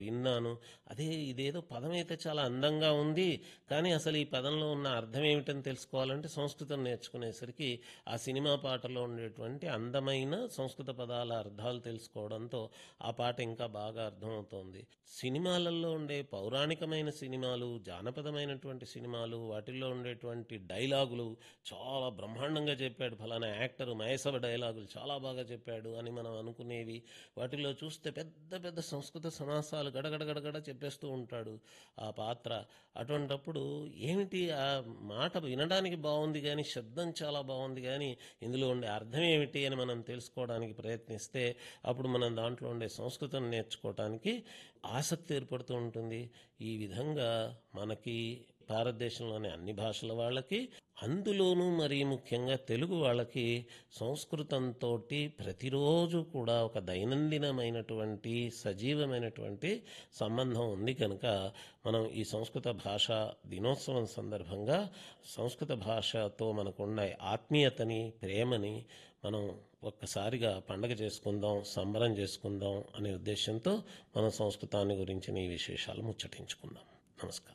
విన్నాను. అదే ఇదేదో పదమైతే చాలా అందంగా ఉంది. కానీ అసలు ఈ పదంలో ఉన్న అర్థం ఏమిటని తెలుసుకోవాలంటే సంస్కృతం నేర్చుకునేసరికి ఆ సినిమా పాటలో ఉండేటువంటి అందమైన సంస్కృత పదాల అర్థాలు తెలుసుకోవడంతో ఆ పాట ఇంకా బాగా అర్థమవుతోంది. సినిమాలలో ఉండే పౌరాణికమైన సినిమాలు, జానపదమైనటువంటి సినిమాలు, వాటిల్లో ఉండేటువంటి డైలాగులు చాలా బ్రహ్మాండంగా చెప్పాడు ఫలానా యాక్టర్ మహేసభ డైలాగులు చాలా బాగా చెప్పాడు అని మనం అనుకునేవి. వాటిలో చూస్తే పెద్ద పెద్ద సంస్కృత సమాసాలు గడగడ గడగడ చెప్పేస్తూ ఉంటాడు ఆ పాత్ర. అటువంటప్పుడు ఏమిటి ఆ మాట వినడానికి బావుంది గానీ, శబ్దం చాలా బావుంది గానీ, ఇందులో ఉండే అర్థం ఏమిటి అని మనం తెలుసుకోవడానికి ప్రయత్నిస్తే అప్పుడు మనం దాంట్లో ఉండే సంస్కృతం నేర్చుకోవటానికి ఆసక్తి ఏర్పడుతూ ఉంటుంది. ఈ విధంగా మనకి భారతదేశంలోని అన్ని భాషల వాళ్ళకి, అందులోనూ మరీ ముఖ్యంగా తెలుగు వాళ్ళకి సంస్కృతంతోటి ప్రతిరోజు కూడా ఒక దైనందినమైనటువంటి, సజీవమైనటువంటి సంబంధం ఉంది కనుక మనం ఈ సంస్కృత భాషా దినోత్సవం సందర్భంగా సంస్కృత భాషతో మనకుండే ఆత్మీయతని, ప్రేమని మనం ఒక్కసారిగా పండగ చేసుకుందాం, సంబరం చేసుకుందాం అనే ఉద్దేశ్యంతో మనం సంస్కృతాన్ని గురించిన ఈ విశేషాలు ముచ్చటించుకుందాం. నమస్కారం.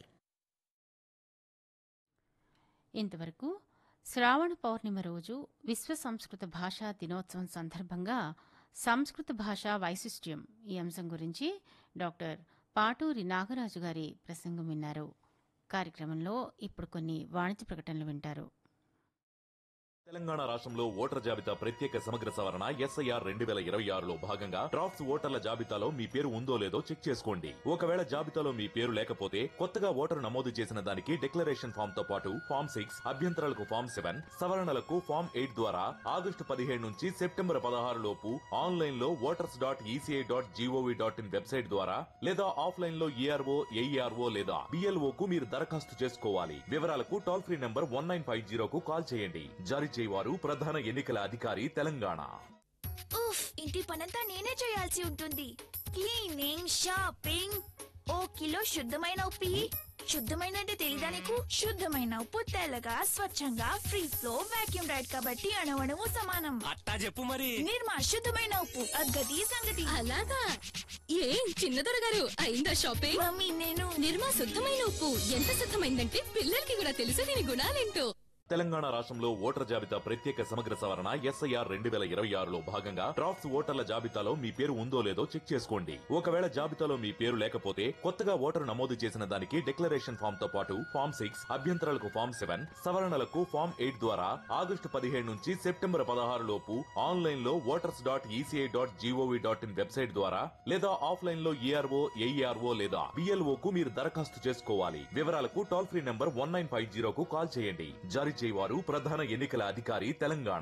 ఇంతవరకు శ్రావణ పౌర్ణిమ రోజు విశ్వ సంస్కృత భాషా దినోత్సవం సందర్భంగా సంస్కృత భాషా వైశిష్ట్యం ఈ అంశం గురించి డాక్టర్ పాటూరి నాగరాజు గారి ప్రసంగం విన్నారు కార్యక్రమంలో ఇప్పుడు కొన్ని వాణిజ్య ప్రకటనలు వింటారు తెలంగాణ రాష్ట్రంలో ఓటర్ జాబితా ప్రత్యేక సమగ్ర సవరణ ఎస్ఐఆర్ రెండు వేల ఇరవై ఆరులో భాగంగా డ్రాఫ్ట్స్ ఓటర్ల జాబితాలో మీ పేరు ఉందో లేదో చెక్ చేసుకోండి ఒకవేళ జాబితాలో మీ పేరు లేకపోతే కొత్తగా ఓటరు నమోదు చేసిన దానికి డిక్లరేషన్ ఫామ్ తో పాటు ఫామ్ సిక్స్ అభ్యంతరాలకు ఫామ్ సెవెన్ సవరణలకు ఫామ్ ఎయిట్ ద్వారా ఆగస్టు పదిహేడు నుంచి సెప్టెంబర్ పదహారు లోపు ఆన్లైన్ లో voters dot ECI dot GOV dot in website ద్వారా లేదా ఆఫ్లైన్ లో ఈఆర్ఓ ఏఈఆర్ఓ లేదా బిఎల్ఓ కు మీరు దరఖాస్తు చేసుకోవాలి వివరాలకు toll free number one nine five జీరోకు కాల్ చేయండి జారీ చేయవారు ప్రధాన ఎన్నికల అధికారి తెలంగాణ ఉఫ్ ఇంటి పనంతా నేనే చేయాల్సి ఉంటుంది క్లీనింగ్ షాపింగ్ ఓ కిలో శుద్ధమైన ఉప్పి శుద్ధమైన అంటే తెలీదా నీకు శుద్ధమైన ఉప్పు తెల్లగా స్వచ్ఛంగా ఫ్రీ ఫ్లో వాక్యూమ్ రైడ్ కాబట్టి అణవణము సమానం అట్టా చెప్పు మరి నిర్మా శుద్ధమైన ఉప్పు అద్గతి సంగతి అలాగా ఏం చిన్నదొర గారు అయిందా షాపింగ్ మమ్మీ నేను నిర్మా శుద్ధమైన ఉప్పు ఎంత శుద్ధమైందంటే పిల్లలకి కూడా తెలుసు దీని గుణాలేంటో తెలంగాణ రాష్ట్రంలో ఓటర్ జాబితా ప్రత్యేక సమగ్ర సవరణ ఎస్ఐఆర్ రెండు వేల ఇరవై ఆరులో భాగంగా డ్రాఫ్ట్స్ ఓటర్ల జాబితాలో మీ పేరు ఉందో లేదో చెక్ చేసుకోండి ఒకవేళ జాబితాలో మీ పేరు లేకపోతే కొత్తగా ఓటరు నమోదు చేసిన దానికి డిక్లరేషన్ ఫామ్ తో పాటు ఫామ్ సిక్స్ అభ్యంతరాలకు ఫామ్ సెవెన్ సవరణలకు ఫామ్ ఎయిట్ ద్వారా ఆగస్టు పదిహేడు నుంచి సెప్టెంబర్ పదహారు లోపు ఆన్లైన్ లో voters dot ECI dot GOV dot in website ద్వారా లేదా ఆఫ్లైన్ లో ఈఆర్ఓ ఏఈఆర్ఓ లేదా బిఎల్ఓ కు మీరు దరఖాస్తు చేసుకోవాలి వివరాలకు toll free number one nine five జీరోకు కాల్ చేయండి జారీ చేయవారు ప్రధాన ఎన్నికల అధికారి తెలంగాణ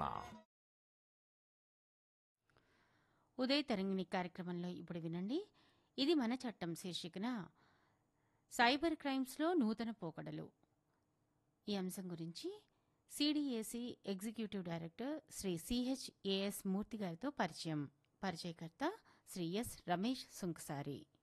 ఉదయ తరంగిణి కార్యక్రమంలో ఇప్పుడు వినండి ఇది మన చట్టం శీర్షికన సైబర్ క్రైమ్స్లో నూతన పోకడలు ఈ అంశం గురించి CDAC executive director Shri CH AS Murthy గారితో పరిచయం పరిచయకర్త శ్రీ ఎస్ రమేష్ సుంకసారి